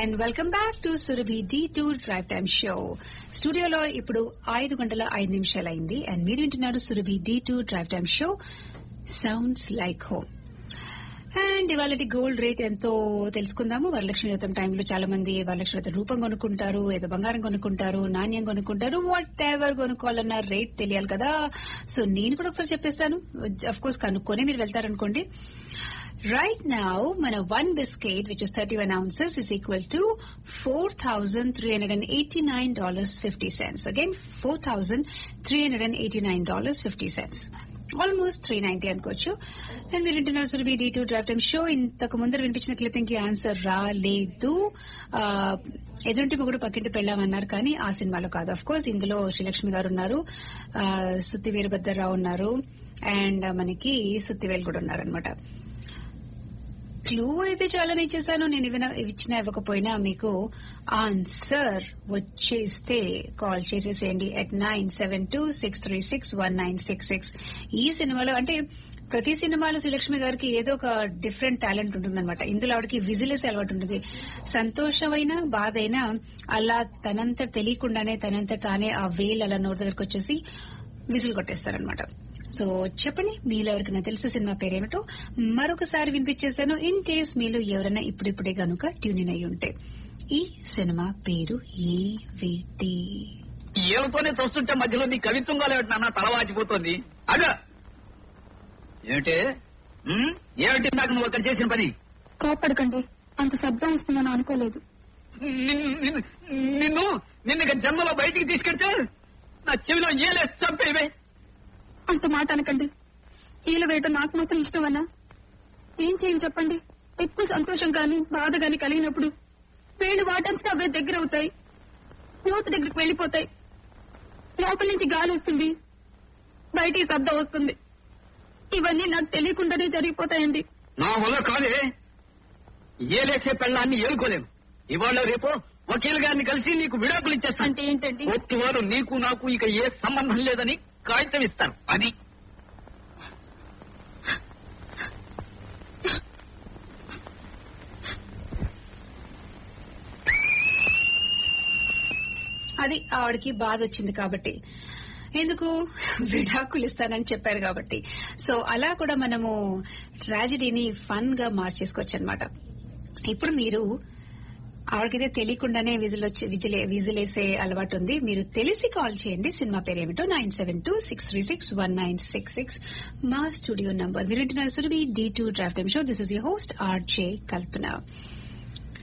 And welcome back to Surabhi D two drive time show స్టూడియోలో ఇప్పుడు ఐదు గంటల ఐదు నిమిషాలు అయింది అండ్ మీరు వింటున్నారు Surabhi D two drive time show sounds like home and ఇవాళ గోల్డ్ రేట్ ఎంతో తెలుసుకుందాము వరలక్ష్మి వ్రతం టైంలో చాలా మంది వరలక్ష్మి వ్రతం రూపం కొనుక్కుంటారు ఏదో బంగారం కొనుక్కుంటారు నాణ్యం కొనుక్కుంటారు వాట్ ఎవర్ కొనుక్కోవాలన్న రేట్ తెలియాలి కదా సో నేను కూడా ఒకసారి చెప్పేస్తాను అఫ్ కోర్స్ కనుక్కొని మీరు వెళ్తారనుకోండి Right now, మన one biscuit, which is 31 ounces, is equal to $4,389.50. Again, $4,389.50. Almost three ninety అనుకోవచ్చు అండ్ మీరు వింటున్నారు Surabhi D two drive time show ఇంతకు ముందర వినిపించిన క్లిప్పింగ్ కి ఆన్సర్ రాలేదు ఆ, ఎదురింటి మొగుడు పక్కింటి పెళ్ళామన్నారు కానీ ఆ సినిమాలో కాదు అఫ్ కోర్స్ ఇందులో శ్రీలక్ష్మి గారు ఉన్నారు ఆ, సుత్తి వీరభద్రరావు ఉన్నారు అండ్ మనకి సుత్తివేల్ కూడా ఉన్నారు అనమాట క్లూ అయితే చాలా ఇచ్చేసాను నేను ఇవిన ఇచ్చినా ఇవ్వకపోయినా మీకు ఆన్సర్ వచ్చేస్తే కాల్ చేసేసేయండి at nine seven two six three six one nine six six ఈ సినిమాలో అంటే ప్రతి సినిమాలో శ్రీలక్ష్మి గారికి ఏదో ఒక డిఫరెంట్ టాలెంట్ ఉంటుందన్నమాట ఇందులో ఆవిడకి విజిలేసే అలవాటు ఉంటుంది సంతోషమైన బాధ అయినా అలా తనంత తెలియకుండానే తనంత తానే ఆ వేలు అలా నోటి దగ్గరకు వచ్చేసి విజిల్ కొట్టేస్తారనమాట సో చెప్పండి మీలో ఎవరికైనా తెలుసు సినిమా పేరేమిటో మరొకసారి వినిపించేశాను ఇన్ కేస్ మీలో ఎవరైనా ఇప్పుడిప్పుడే గనుక ట్యూన్ ఇన్ అయి ఉంటే ఈ సినిమా పేరు ఏవిటి ఏలతోనే చూస్తుంటే మధ్యలో నీ కవిత్వంగా లేవటి నాన్న తల వాచిపోతుంది అగ ఏమిటి ఉమ్? ఏమిటి నాకు నువ్వు అక్కడ చేసిన పని కోపడకండి అంత శబ్దం వస్తుందని అనుకోలేదు నిన్ను- నిన్ను- నిన్ను నిన్ను ఇక జన్మలో బయటికి తీసుకెళ్తే నా చెవిలో ఏలేసి చంపేవే అంత మాట అనకండి ఈల వేయటం నాకు మాత్రం ఇష్టమన్నా ఏం చేయని చెప్పండి ఎక్కువ సంతోషం గాని బాధ గాని కలిగినప్పుడు వేళ్ళు వాటంతా అవే దగ్గర అవుతాయి నోటి దగ్గరికి వెళ్ళిపోతాయి లోపల నుంచి గాలి వస్తుంది బయటికి శబ్దం వస్తుంది ఇవన్నీ నాకు తెలియకుండానే జరిగిపోతాయండి నా వల్ల కాదే ఏలేసే పెళ్ళాన్ని ఏలుకోలేము ఇవాళ రేపు వకీల్ గారిని కలిసి నీకు విడాకులు ఇచ్చేస్తాను అంటే ఏంటండి కోర్టు వారు నీకు నాకు ఇక ఏ సంబంధం లేదని కాగితం ఇస్తారు అది అది ఆవిడకి బాధ వచ్చింది కాబట్టి ఎందుకు విడాకులు ఇస్తానని చెప్పారు కాబట్టి సో అలా కూడా మనము ట్రాజడీని ఫన్ గా మార్చేసుకోవచ్చు అనమాట ఇప్పుడు మీరు ఆవిడకైతే తెలియకుండానే విజిల్ వచ్చి విజిలే విజిలేసే అలవాటు ఉంది మీరు తెలిసి కాల్ చేయండి సినిమా పేరు ఏమిటో nine seven two six three six one nine six six మా స్టూడియో నంబర్ మీరు వింటున్నారు Surabhi D two draft show this is you host RJ Kalpana